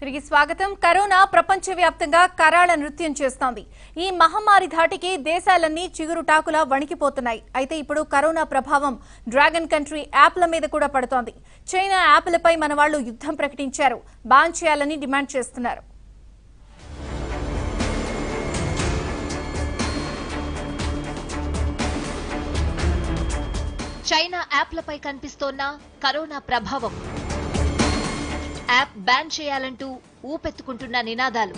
తిరిగి స్వాగతం కరోనా ప్రపంచవ్యాప్తంగా కరాళ నృత్యం చేస్తోంది ఈ మహమ్మారి ధాటికి దేశాలన్నీ చిగురుటాకులా వణికిపోతున్నాయి అయితే ఇప్పుడు కరోనా ప్రభావం డ్రాగన్ కంట్రీ యాప్ల మీద కూడా పడుతోంది చైనా యాప్లపై మన వాళ్లు యుద్ధం ప్రకటించారు బాన్ చేయాలని డిమాండ్ చేస్తున్నారు చైనా యాప్లపై కనిపిస్తోన్న కరోనా ప్రభావం యాప్ బ్యాన్ చేయాలంటూ ఊపెత్తుకుంటున్న నినాదాలు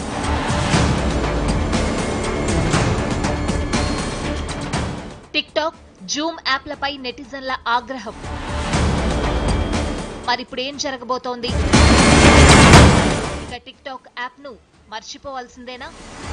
టిక్ టాక్ జూమ్ యాప్లపై నెటిజన్ల ఆగ్రహం మరిప్పుడు ఏం జరగబోతోంది ఇక టిక్ టాక్ యాప్ ను మర్చిపోవాల్సిందేనా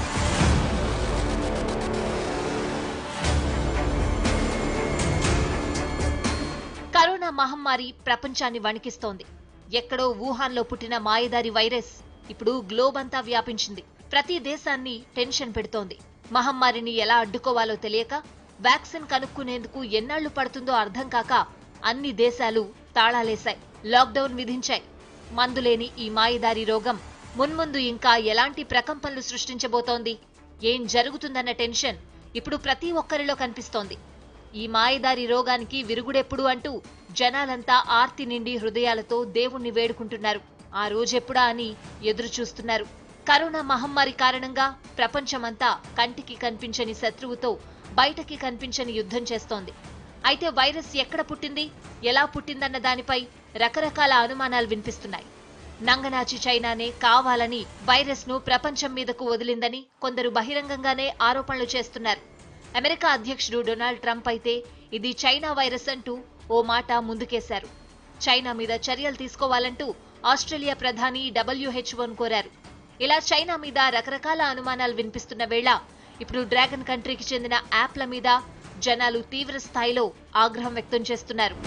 కరోనా మహమ్మారి ప్రపంచాన్ని వణికిస్తోంది ఎక్కడో వుహాన్లో పుట్టిన మాయదారి వైరస్ ఇప్పుడు గ్లోబ్ అంతా వ్యాపించింది ప్రతి దేశాన్ని టెన్షన్ పెడుతోంది మహమ్మారిని ఎలా అడ్డుకోవాలో తెలియక వ్యాక్సిన్ కనుక్కునేందుకు ఎన్నాళ్లు పడుతుందో అర్థం కాక అన్ని దేశాలు తాళాలేశాయి లాక్డౌన్ విధించాయి మందులేని ఈ మాయదారి రోగం మున్ముందు ఇంకా ఎలాంటి ప్రకంపనలు సృష్టించబోతోంది ఏం జరుగుతుందన్న టెన్షన్ ఇప్పుడు ప్రతి ఒక్కరిలో కనిపిస్తోంది ఈ మాయదారి రోగానికి విరుగుడెప్పుడు అంటూ జనాలంతా ఆర్తి నిండి హృదయాలతో దేవుణ్ణి వేడుకుంటున్నారు ఆ రోజెప్పుడా అని ఎదురు చూస్తున్నారు కరోనా మహమ్మారి కారణంగా ప్రపంచమంతా కంటికి కనిపించని శత్రువుతో బయటకి కనిపించని యుద్ధం చేస్తోంది అయితే వైరస్ ఎక్కడ పుట్టింది ఎలా పుట్టిందన్న దానిపై రకరకాల అనుమానాలు వినిపిస్తున్నాయి నంగనాచి చైనానే కావాలని వైరస్ ను ప్రపంచం మీదకు వదిలిందని కొందరు బహిరంగంగానే ఆరోపణలు చేస్తున్నారు అమెరికా అధ్యక్షుడు డొనాల్డ్ ట్రంప్ అయితే ఇది చైనా వైరస్ అంటూ ఓ మాట ముందుకేశారు చైనా మీద చర్యలు తీసుకోవాలంటూ ఆస్ట్రేలియా ప్రధాని డబ్ల్యూహెచ్ఓను కోరారు ఇలా చైనా మీద రకరకాల అనుమానాలు వినిపిస్తున్న వేళ ఇప్పుడు డ్రాగన్ కంట్రీకి చెందిన యాప్ల మీద జనాలు తీవ్ర స్థాయిలో ఆగ్రహం వ్యక్తం చేస్తున్నారు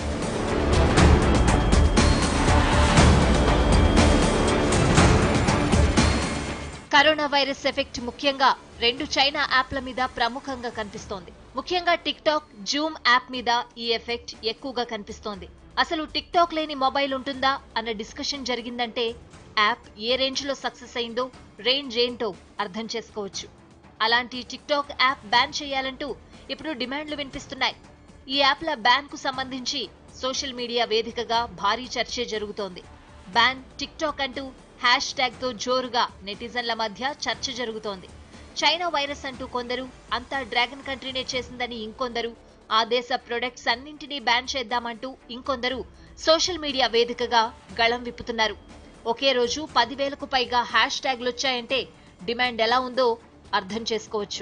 కరోనా వైరస్ ఎఫెక్ట్ ముఖ్యంగా రెండు చైనా యాప్ల మీద ప్రముఖంగా కనిపిస్తోంది ముఖ్యంగా టిక్ టాక్ జూమ్ యాప్ మీద ఈ ఎఫెక్ట్ ఎక్కువగా కనిపిస్తోంది అసలు టిక్ టాక్ లేని మొబైల్ ఉంటుందా అన్న డిస్కషన్ జరిగిందంటే యాప్ ఏ రేంజ్ లో సక్సెస్ అయిందో రేంజ్ ఏంటో అర్థం చేసుకోవచ్చు అలాంటి టిక్ టాక్ యాప్ బ్యాన్ చేయాలంటూ ఇప్పుడు డిమాండ్లు వినిపిస్తున్నాయి ఈ యాప్ల బ్యాన్ కు సంబంధించి సోషల్ మీడియా వేదికగా భారీ చర్చ జరుగుతోంది బ్యాన్ టిక్ టాక్ అంటూ హ్యాష్ ట్యాగ్ తో జోరుగా నెటిజన్ల మధ్య చర్చ జరుగుతోంది చైనా వైరస్ అంటూ కొందరు అంతా డ్రాగన్ కంట్రీనే చేసిందని ఇంకొందరు ఆ దేశ ప్రొడక్ట్స్ అన్నింటినీ బ్యాన్ చేద్దామంటూ ఇంకొందరు సోషల్ మీడియా వేదికగా గళం విప్పుతున్నారు ఒకే రోజు పదివేలకు పైగా హ్యాష్ ట్యాగ్లు వచ్చాయంటే డిమాండ్ ఎలా ఉందో అర్థం చేసుకోవచ్చు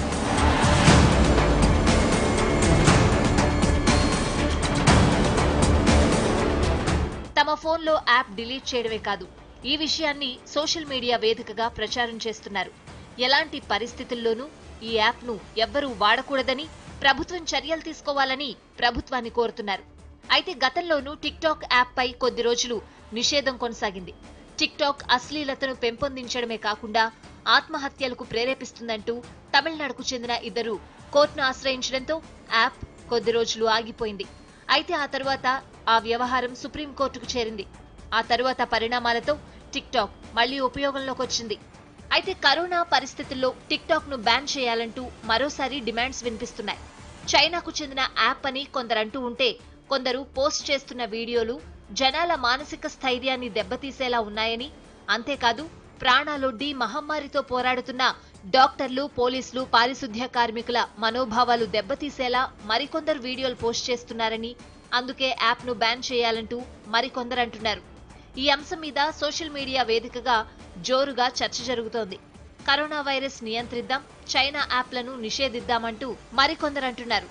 తమ ఫోన్లో యాప్ డిలీట్ చేయడమే కాదు ఈ విషయాన్ని సోషల్ మీడియా వేదికగా ప్రచారం చేస్తున్నారు ఎలాంటి పరిస్థితుల్లోనూ ఈ యాప్ను ఎవ్వరూ వాడకూడదని ప్రభుత్వం చర్యలు తీసుకోవాలని ప్రభుత్వాన్ని కోరుతున్నారు అయితే గతంలోనూ టిక్ టాక్ యాప్ పై కొద్ది రోజులు నిషేధం కొనసాగింది టిక్ టాక్ అశ్లీలతను పెంపొందించడమే కాకుండా ఆత్మహత్యలకు ప్రేరేపిస్తుందంటూ తమిళనాడుకు చెందిన ఇద్దరు కోర్టును ఆశ్రయించడంతో యాప్ కొద్ది రోజులు ఆగిపోయింది అయితే ఆ తరువాత ఆ వ్యవహారం సుప్రీంకోర్టుకు చేరింది ఆ తరువాత పరిణామాలతో టిక్ టాక్ మళ్లీ ఉపయోగంలోకి వచ్చింది అయితే కరోనా పరిస్థితుల్లో టిక్ టాక్ ను బ్యాన్ చేయాలంటూ మరోసారి డిమాండ్స్ వినిపిస్తున్నాయి చైనాకు చెందిన యాప్ అని కొందరంటూ ఉంటే కొందరు పోస్ట్ చేస్తున్న వీడియోలు జనాల మానసిక స్థైర్యాన్ని దెబ్బతీసేలా ఉన్నాయని అంతేకాదు ప్రాణాలొడ్డి మహమ్మారితో పోరాడుతున్న డాక్టర్లు పోలీసులు పారిశుద్ధ్య కార్మికుల మనోభావాలు దెబ్బతీసేలా మరికొందరు వీడియోలు పోస్ట్ చేస్తున్నారని అందుకే యాప్ ను బ్యాన్ చేయాలంటూ మరికొందరు అంటున్నారు ఈ అంశం మీద సోషల్ మీడియా వేదికగా జోరుగా చర్చ జరుగుతోంది కరోనా వైరస్ నియంత్రిద్దాం చైనా యాప్లను నిషేధిద్దామంటూ మరికొందరు అంటున్నారు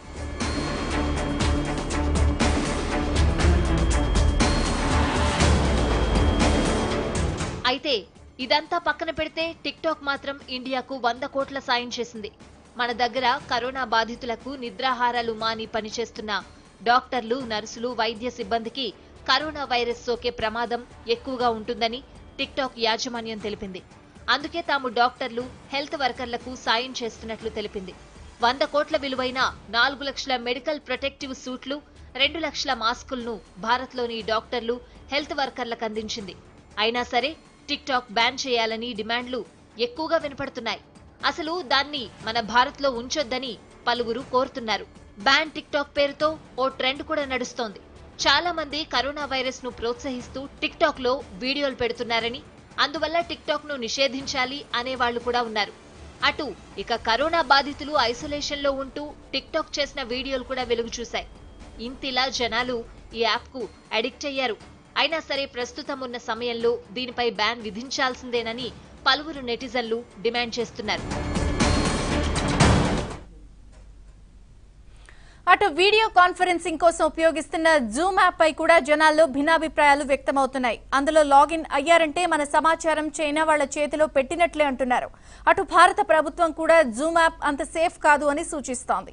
అయితే ఇదంతా పక్కన పెడితే టిక్ టాక్ మాత్రం ఇండియాకు వంద కోట్ల సాయం చేసింది మన దగ్గర కరోనా బాధితులకు నిద్రాహారాలు మాని పనిచేస్తున్న డాక్టర్లు నర్సులు వైద్య సిబ్బందికి కరోనా వైరస్ సోకే ప్రమాదం ఎక్కువగా ఉంటుందని టిక్ టాక్ యాజమాన్యం తెలిపింది అందుకే తాము డాక్టర్లు హెల్త్ వర్కర్లకు సాయం చేస్తున్నట్లు తెలిపింది వంద కోట్ల విలువైన నాలుగు లక్షల మెడికల్ ప్రొటెక్టివ్ సూట్లు రెండు లక్షల మాస్కులను భారత్లోని డాక్టర్లు హెల్త్ వర్కర్లకు అందించింది అయినా సరే టిక్ టాక్ బ్యాన్ చేయాలని డిమాండ్లు ఎక్కువగా వినపడుతున్నాయి అసలు దాన్ని మన భారత్లో ఉంచొద్దని పలువురు కోరుతున్నారు బ్యాన్ టిక్ టాక్ పేరుతో ఓ ట్రెండ్ కూడా నడుస్తోంది చాలా మంది కరోనా వైరస్ ను ప్రోత్సహిస్తూ టిక్ టాక్ లో వీడియోలు పెడుతున్నారని అందువల్ల టిక్ టాక్ ను నిషేధించాలి అనే వాళ్ళు కూడా ఉన్నారు అటు ఇక కరోనా బాధితులు ఐసోలేషన్ లో ఉంటూ టిక్ టాక్ చేసిన వీడియోలు కూడా వెలుగు చూశాయి ఇంతిలా జనాలు ఈ యాప్ కు అడిక్ట్ అయ్యారు అయినా సరే ప్రస్తుతం ఉన్న సమయంలో దీనిపై బ్యాన్ విధించాల్సిందేనని పలువురు నెటిజన్లు డిమాండ్ చేస్తున్నారు అటు వీడియో కాన్ఫరెన్సింగ్ కోసం ఉపయోగిస్తున్న జూమ్ యాప్ పై కూడా జనాల్లో భిన్నాభిప్రాయాలు వ్యక్తమవుతున్నాయి అందులో లాగిన్ అయ్యారంటే మన సమాచారం చైనా వాళ్ల చేతిలో పెట్టినట్లే అంటున్నారు అటు భారత ప్రభుత్వం కూడా జూమ్ యాప్ అంత సేఫ్ కాదు అని సూచిస్తోంది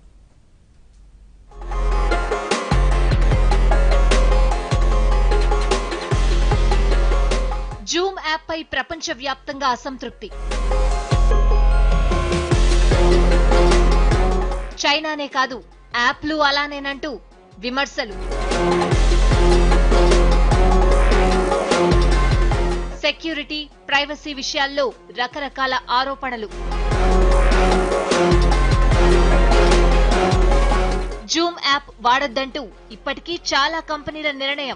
జూమ్ యాప్ పై ప్రపంచ వ్యాప్తంగా అసంతృప్తి చైనానే కాదు యాప్లు అలానేనంటూ విమర్శలు సెక్యూరిటీ ప్రైవసీ విషయాల్లో రకరకాల ఆరోపణలు జూమ్ యాప్ వాడొద్దంటూ ఇప్పటికీ చాలా కంపెనీల నిర్ణయం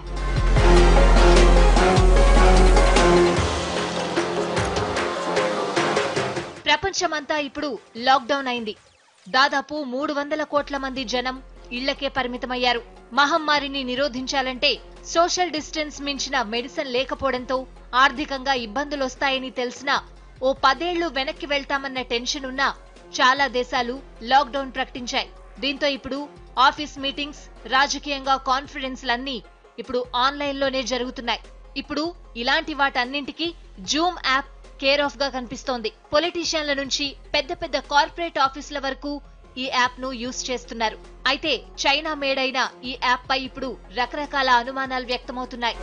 ప్రపంచమంతా ఇప్పుడు లాక్డౌన్ అయింది దాదాపు మూడు వందల కోట్ల మంది జనం ఇళ్లకే పరిమితమయ్యారు మహమ్మారిని నిరోధించాలంటే సోషల్ డిస్టెన్స్ మించిన మెడిసిన్ లేకపోవడంతో ఆర్థికంగా ఇబ్బందులొస్తాయని తెలిసినా ఓ పదేళ్లు వెనక్కి వెళ్తామన్న టెన్షన్ ఉన్నా చాలా దేశాలు లాక్డౌన్ ప్రకటించాయి దీంతో ఇప్పుడు ఆఫీస్ మీటింగ్స్ రాజకీయంగా కాన్ఫరెన్స్లన్నీ ఇప్పుడు ఆన్లైన్లోనే జరుగుతున్నాయి ఇప్పుడు ఇలాంటి వాటన్నింటికి జూమ్ యాప్ కేర్ ఆఫ్ గా కనిపిస్తోంది పొలిటీషియన్ల నుంచి పెద్ద పెద్ద కార్పొరేట్ ఆఫీసుల వరకు ఈ యాప్ ను యూజ్ చేస్తున్నారు అయితే చైనా మేడ్ అయిన ఈ యాప్ పై ఇప్పుడు రకరకాల అనుమానాలు వ్యక్తమవుతున్నాయి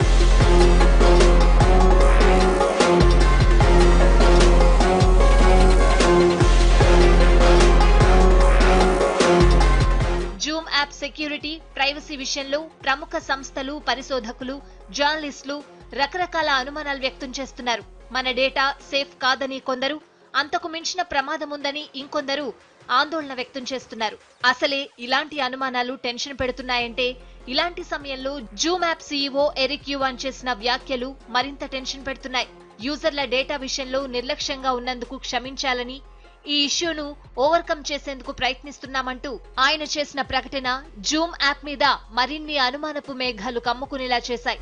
జూమ్ యాప్ సెక్యూరిటీ ప్రైవసీ విషయంలో ప్రముఖ సంస్థలు పరిశోధకులు జర్నలిస్టులు రకరకాల అనుమానాలు వ్యక్తం చేస్తున్నారు మన డేటా సేఫ్ కాదని కొందరు అంతకు మించిన ప్రమాదం ఉందని ఇంకొందరు ఆందోళన వ్యక్తం చేస్తున్నారు అసలే ఇలాంటి అనుమానాలు టెన్షన్ పెడుతున్నాయంటే ఇలాంటి సమయంలో Zoom app CEO Eric Yuan చేసిన వ్యాఖ్యలు మరింత టెన్షన్ పెడుతున్నాయి యూజర్ల డేటా విషయంలో నిర్లక్ష్యంగా ఉన్నందుకు క్షమించాలని ఈ ఇష్యూను ఓవర్కమ్ చేసేందుకు ప్రయత్నిస్తున్నామంటూ ఆయన చేసిన ప్రకటన జూమ్ యాప్ మీద మరిన్ని అనుమానపు మేఘాలు కమ్ముకునేలా చేశాయి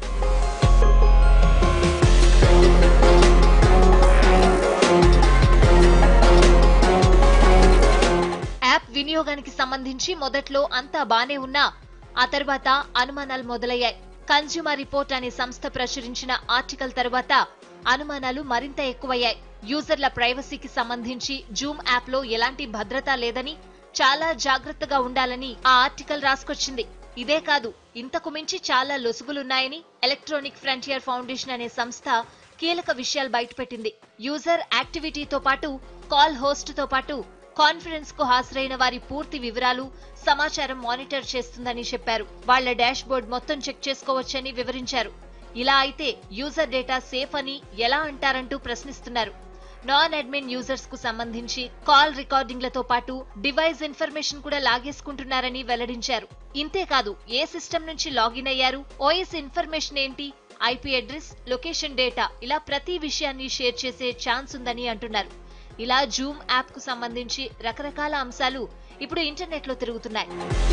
యాప్ వినియోగానికి సంబంధించి మొదట్లో అంతా బానే ఉన్నా ఆ తర్వాత అనుమానాలు మొదలయ్యాయి కన్స్యూమర్ రిపోర్ట్ అనే సంస్థ ప్రచురించిన ఆర్టికల్ తర్వాత అనుమానాలు మరింత ఎక్కువయ్యాయి యూజర్ల ప్రైవసీకి సంబంధించి జూమ్ యాప్ లో ఎలాంటి భద్రత లేదని చాలా జాగ్రత్తగా ఉండాలని ఆ ఆర్టికల్ రాసుకొచ్చింది ఇదే కాదు ఇంతకు మించి చాలా లొసుగులున్నాయని ఎలక్ట్రానిక్ ఫ్రంటియర్ ఫౌండేషన్ అనే సంస్థ కీలక విషయాలు బయటపెట్టింది యూజర్ యాక్టివిటీతో పాటు కాల్ హోస్ట్ తో పాటు కాన్ఫరెన్స్ కు హాజరైన వారి పూర్తి వివరాలు సమాచారం మానిటర్ చేస్తుందని చెప్పారు వాళ్ల డాష్ బోర్డ్ మొత్తం చెక్ చేసుకోవచ్చని వివరించారు ఇలా అయితే యూజర్ డేటా సేఫ్ అని ఎలా అంటారంటూ ప్రశ్నిస్తున్నారు నాన్ అడ్మిన్ యూజర్స్ కు సంబంధించి కాల్ రికార్డింగ్లతో పాటు డివైస్ ఇన్ఫర్మేషన్ కూడా లాగేసుకుంటున్నారని వెల్లడించారు ఇంతేకాదు ఏ సిస్టమ్ నుంచి లాగిన్ అయ్యారు ఓఎస్ ఇన్ఫర్మేషన్ ఏంటి ఐపీ అడ్రస్ లొకేషన్ డేటా ఇలా ప్రతి విషయాన్ని షేర్ చేసే ఛాన్స్ ఉందని అంటున్నారు ఇలా జూమ్ యాప్ కు సంబంధించి రకరకాల అంశాలు ఇప్పుడు ఇంటర్నెట్ లో తిరుగుతున్నాయి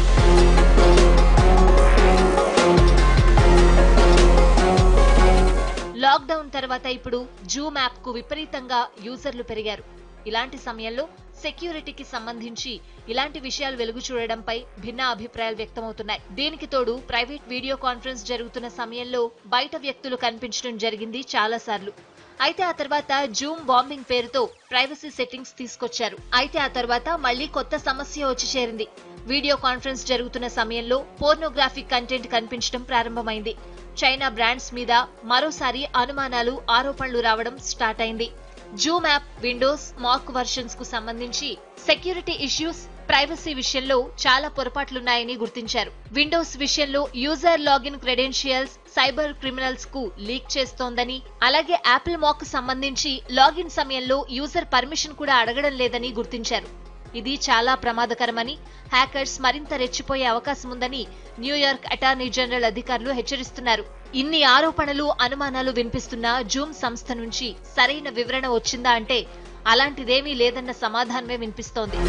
లాక్డౌన్ తర్వాత ఇప్పుడు జూమ్ యాప్ కు విపరీతంగా యూజర్లు పెరిగారు ఇలాంటి సమయంలో సెక్యూరిటీకి సంబంధించి ఇలాంటి విషయాలు వెలుగు చూడడంపై భిన్న అభిప్రాయాలు వ్యక్తమవుతున్నాయి దీనికి తోడు ప్రైవేట్ వీడియో కాన్ఫరెన్స్ జరుగుతున్న సమయంలో బయట వ్యక్తులు కనిపించడం జరిగింది చాలా సార్లు అయితే ఆ తర్వాత జూమ్ బాంబింగ్ పేరుతో ప్రైవసీ సెట్టింగ్స్ తీసుకొచ్చారు అయితే ఆ తర్వాత మళ్ళీ కొత్త సమస్య వచ్చి చేరింది వీడియో కాన్ఫరెన్స్ జరుగుతున్న సమయంలో పోర్నోగ్రాఫిక్ కంటెంట్ కనిపించడం ప్రారంభమైంది చైనా బ్రాండ్స్ మీద మరోసారి అనుమానాలు ఆరోపణలు రావడం స్టార్ట్ అయింది Zoom app Windows Mac versions కు సంబంధించి సెక్యూరిటీ ఇష్యూస్ ప్రైవసీ విషయంలో చాలా పొరపాట్లున్నాయని గుర్తించారు విండోస్ విషయంలో user login credentials cyber criminals కు లీక్ చేస్తోందని అలాగే యాపిల్ మాక్ సంబంధించి లాగిన్ సమయంలో యూజర్ పర్మిషన్ కూడా అడగడం లేదని గుర్తించారు ఇది చాలా ప్రమాదకరమని హ్యాకర్స్ మరింత రెచ్చిపోయే అవకాశం ఉందని న్యూయార్క్ అటార్నీ జనరల్ అధికారులు హెచ్చరిస్తున్నారు ఇన్ని ఆరోపణలు అనుమానాలు వినిపిస్తున్న జూమ్ సంస్థ నుంచి సరైన వివరణ వచ్చిందా అంటే అలాంటిదేమీ లేదన్న సమాధానమే వినిపిస్తోంది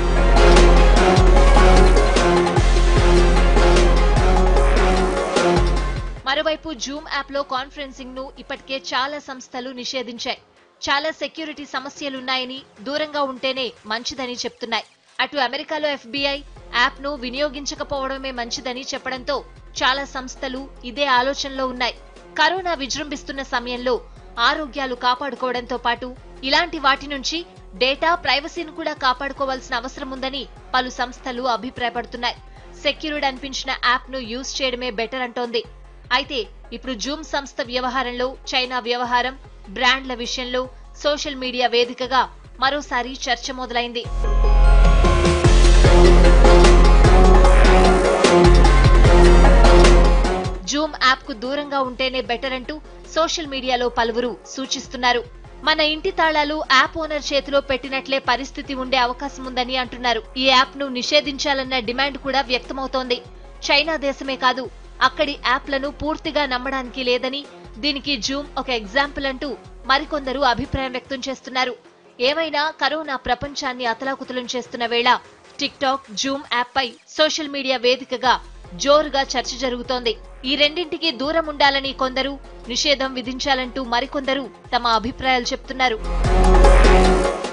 మరోవైపు జూమ్ యాప్ లో కాన్ఫరెన్సింగ్ ను ఇప్పటికే చాలా సంస్థలు నిషేధించాయి చాలా సెక్యూరిటీ సమస్యలున్నాయని దూరంగా ఉంటేనే మంచిదని చెప్తున్నాయి అటు అమెరికాలో ఎఫ్బీఐ యాప్ ను వినియోగించకపోవడమే మంచిదని చెప్పడంతో చాలా సంస్థలు ఇదే ఆలోచనలో ఉన్నాయి కరోనా విజృంభిస్తున్న సమయంలో ఆరోగ్యాలు కాపాడుకోవడంతో పాటు ఇలాంటి వాటి నుంచి డేటా ప్రైవసీని కూడా కాపాడుకోవాల్సిన అవసరం ఉందని పలు సంస్థలు అభిప్రాయపడుతున్నాయి సెక్యూర్డ్ అనిపించిన యాప్ ను యూజ్ చేయడమే బెటర్ అంటోంది అయితే ఇప్పుడు జూమ్ సంస్థ వ్యవహారంలో చైనా వ్యవహారం బ్రాండ్ల విషయంలో సోషల్ మీడియా వేదికగా మరోసారి చర్చ మొదలైంది జూమ్ యాప్ కు దూరంగా ఉంటేనే బెటర్ అంటూ సోషల్ మీడియాలో పలువురు సూచిస్తున్నారు మన ఇంటి తాళాలు యాప్ ఓనర్ చేతిలో పెట్టినట్లే పరిస్థితి ఉండే అవకాశం ఉందని అంటున్నారు ఈ యాప్ ను నిషేధించాలన్న డిమాండ్ కూడా వ్యక్తమవుతోంది చైనా దేశమే కాదు అక్కడి యాప్లను పూర్తిగా నమ్మడానికి లేదని దీనికి జూమ్ ఒక ఎగ్జాంపుల్ అంటూ మరికొందరు అభిప్రాయం వ్యక్తం చేస్తున్నారు ఏమైనా కరోనా ప్రపంచాన్ని అతలాకుతలం చేస్తున్న వేళ టిక్ టాక్ జూమ్ యాప్ పై సోషల్ మీడియా వేదికగా జోరుగా చర్చ జరుగుతోంది ఈ రెండింటికి దూరం ఉండాలని కొందరు నిషేధం విధించాలంటూ మరికొందరు తమ అభిప్రాయాలు చెప్తున్నారు